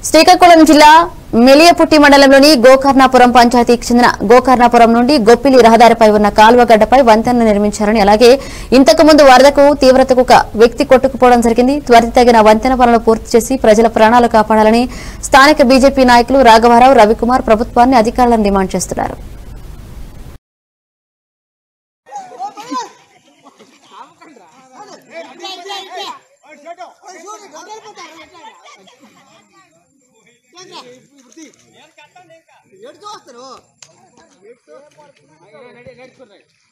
శ్రీకాకుళం జిల్లా మెలియపుట్టి మండలంలోని గోకర్ణాపురం పంచాయతీకి చెందిన గోకర్ణాపురం నుండి గొప్పిలి రహదారిపై ఉన్న కాలువగడ్డపై వంతెన నిర్మించారని అలాగే ఇంతకు ముందు వరదకు తీవ్రతకు ఒక వ్యక్తి కొట్టుకుపోవడం జరిగింది త్వరితగిన వంతెన పనులు పూర్తి చేసి ప్రజల ప్రాణాలు కాపాడాలని స్థానిక బీజేపీ నాయకులు రాఘవరావు రవికుమార్ ప్రభుత్వాన్ని అధికారులను డిమాండ్ చేస్తున్నారు ఎటు చూస్తారు